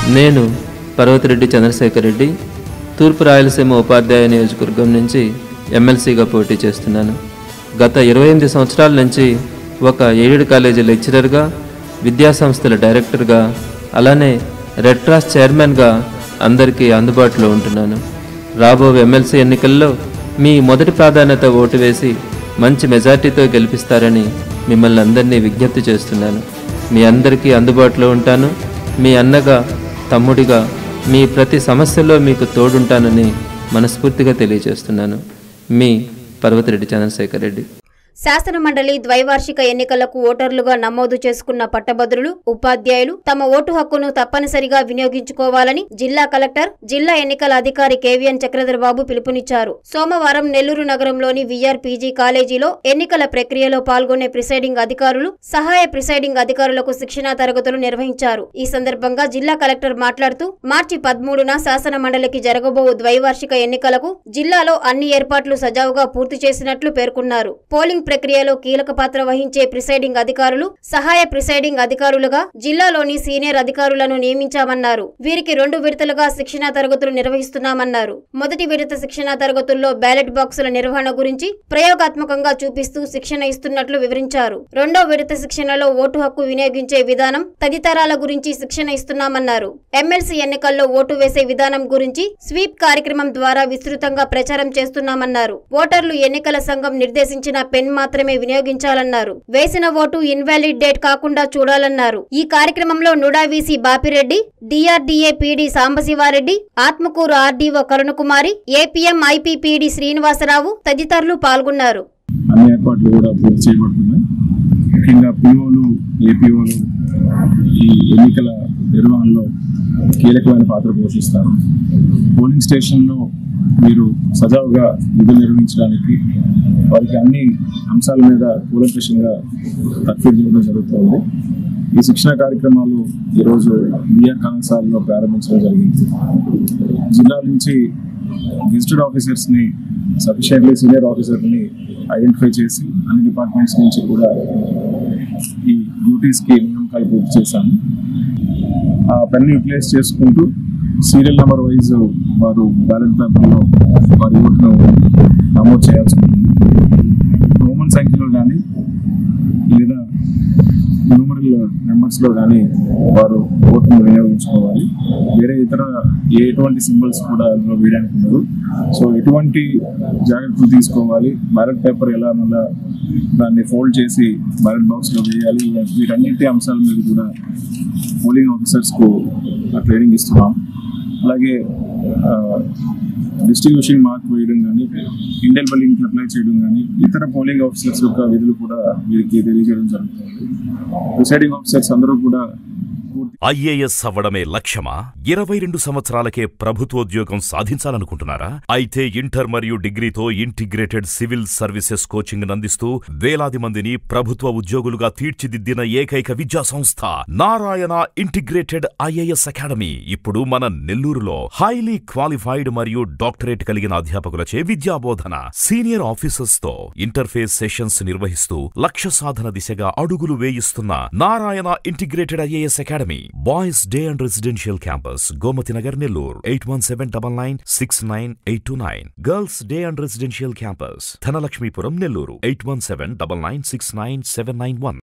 నేను పర్వతిరెడ్డి చంద్రశేఖర్ రెడ్డి తూర్పు రాయలసీమ ఉపాధ్యాయ నియోజకవర్గం నుంచి ఎమ్మెల్సీగా పోటీ చేస్తున్నాను గత ఇరవై ఎనిమిది సంవత్సరాల నుంచి ఒక ఎయిడెడ్ కాలేజీ లెక్చరర్గా విద్యాసంస్థల డైరెక్టర్గా అలానే రెడ్ క్రాస్ చైర్మన్గా అందరికీ అందుబాటులో ఉంటున్నాను రాబో ఎమ్మెల్సీ ఎన్నికల్లో మీ మొదటి ప్రాధాన్యత ఓటు వేసి మంచి మెజార్టీతో గెలిపిస్తారని మిమ్మల్ని అందరినీ విజ్ఞప్తి చేస్తున్నాను మీ అందరికీ అందుబాటులో ఉంటాను మీ అన్నగా తమ్ముడిగా మీ ప్రతి సమస్యలో మీకు తోడుంటానని మనస్ఫూర్తిగా తెలియజేస్తున్నాను మీ పర్వతిరెడ్డి చంద్రశేఖర్ రెడ్డి శాసన మండలి ద్వైవార్షిక ఎన్నికలకు ఓటర్లుగా నమోదు చేసుకున్న పట్టభద్రులు ఉపాధ్యాయులు తమ ఓటు హక్కును తప్పనిసరిగా వినియోగించుకోవాలని జిల్లా కలెక్టర్ జిల్లా ఎన్నికల అధికారి కేవీఎన్ చక్రధర్ బాబు పిలుపునిచ్చారు సోమవారం నెల్లూరు నగరంలోని విఆర్ పీజీ కాలేజీలో ఎన్నికల ప్రక్రియలో పాల్గొనే ప్రిసైడింగ్ అధికారులు సహాయ ప్రిసైడింగ్ అధికారులకు శిక్షణా తరగతులు నిర్వహించారు ఈ సందర్భంగా జిల్లా కలెక్టర్ మాట్లాడుతూ మార్చి పదమూడున శాసన మండలికి జరగబోవు ద్వైవార్షిక ఎన్నికలకు జిల్లాలో అన్ని ఏర్పాట్లు సజావుగా పూర్తి చేసినట్లు పేర్కొన్నారు పోలింగ్ ప్రక్రియలో కీలక పాత్ర వహించే ప్రిసైడింగ్ అధికారులు సహాయ ప్రిసైడింగ్ అధికారులుగా జిల్లాలోని సీనియర్ అధికారులను నియమించామన్నారు వీరికి రెండు విడతలుగా శిక్షణా తరగతులు నిర్వహిస్తున్నామన్నారు మొదటి విడత శిక్షణా తరగతుల్లో బ్యాలెట్ బాక్సుల నిర్వహణ గురించి ప్రయోగాత్మకంగా చూపిస్తూ శిక్షణ ఇస్తున్నట్లు వివరించారు రెండో విడత శిక్షణలో ఓటు హక్కు వినియోగించే విధానం తదితరాల గురించి శిక్షణ ఇస్తున్నామన్నారు ఎమ్మెల్సీ ఎన్నికల్లో ఓటు వేసే విధానం గురించి స్వీప్ కార్యక్రమం ద్వారా విస్తృతంగా ప్రచారం చేస్తున్నామన్నారు ఓటర్లు ఎన్నికల సంఘం నిర్దేశించిన పెన్ మాత్రమే వినియోగించాలన్నారు వేసిన ఓటు ఇన్వాలిడ్ డేట్ కాకుండా చూడాలన్నారు ఈ కార్యక్రమంలో నుడావీసీ Bapireddy DRDA PD Sambasivareddy Atmakur RDO Karunakumari APM IPPD Srinivasarao తదితరులు పాల్గొన్నారు అన్ని ఏర్పాట్లు కూడా పూర్తి చేయబడుతున్నాయి ముఖ్యంగా పిఓలు ఏపీఓలు ఈ ఎన్నికల నిర్వహణలో కీలకమైన పాత్ర పోషిస్తారు పోలింగ్ స్టేషన్లో మీరు సజావుగా విధులు నిర్వహించడానికి వారికి అన్ని అంశాల మీద కూలంకషంగా తర్ఫీదు ఇవ్వడం జరుగుతుంది ఈ శిక్షణ కార్యక్రమాలు ఈరోజు బిఆర్ కళాశాలలో ప్రారంభించడం జరిగింది జిల్లా నుంచి గెజిటెడ్ ఆఫీసర్స్ని సఫిషియెంట్లీ సీనియర్ ఆఫీసర్ని ఐడెంటిఫై చేసి అన్ని డిపార్ట్మెంట్స్ నుంచి కూడా ఈ డ్యూటీస్కి నియామకాలు పూర్తి చేశాము ఆ పెన్ యూటిలైజ్ చేసుకుంటూ సీరియల్ నెంబర్ వైజ్ వారు బ్యాలెట్ పేపర్లో వారి ఓటును నమోదు చేయాల్సి ఉంటుంది రోమన్ సంఖ్యలో కానీ లేదా న్యూమరల్ నెంబర్స్లో కానీ వారు ఓటును వినియోగించుకోవాలి వేరే ఇతర ఏ ఎటువంటి సింబల్స్ కూడా అందులో వేయడానికి ఉండదు సో ఎటువంటి జాగ్రత్తలు తీసుకోవాలి బ్యాలెట్ పేపర్ ఎలా మళ్ళా దాన్ని ఫోల్డ్ చేసి బ్యాలెట్ బాక్స్లో వేయాలి వీటన్నింటి అంశాల మీద కూడా పోలింగ్ ఆఫీసర్స్కు ట్రైనింగ్ ఇస్తున్నాం అలాగే డిస్ట్రిబ్యూషన్ మార్క్ వేయడం కానీ ఇండియన్ బలింగ్ అప్లై చేయడం కానీ ఇతర పోలింగ్ ఆఫీసర్స్ యొక్క విధులు కూడా వీరికి తెలియజేయడం జరుగుతుంది ప్రిసైడింగ్ ఆఫీసర్స్ అందరూ కూడా పూర్తి ఐఏఎస్ అవ్వడమే లక్ష్యమా ఇరవై రెండు సంవత్సరాలకే ప్రభుత్వోద్యోగం సాధించాలనుకుంటున్నారా అయితే ఇంటర్ మరియు డిగ్రీతో ఇంటిగ్రేటెడ్ సివిల్ సర్వీసెస్ కోచింగ్ అందిస్తూ వేలాది మందిని ప్రభుత్వ ఉద్యోగులుగా తీర్చిదిద్దిన ఏకైక విద్యా సంస్థ నారాయణ ఇంటిగ్రేటెడ్ ఐఏఎస్ అకాడమీ ఇప్పుడు మన నెల్లూరులో హైలీ క్వాలిఫైడ్ మరియు డాక్టరేట్ కలిగిన అధ్యాపకులచే విద్యాబోధన సీనియర్ ఆఫీసర్స్ తో ఇంటర్ఫేస్ సెషన్స్ నిర్వహిస్తూ లక్ష్య సాధన దిశగా అడుగులు వేయిస్తున్న Narayana integrated IAS academy boys day and residential campus Gomathi Nagar Nellore eight one seven double nine six nine eight two nine girls day and residential campus Dhanalakshmipuram Nellore eight one seven double nine six nine seven nine one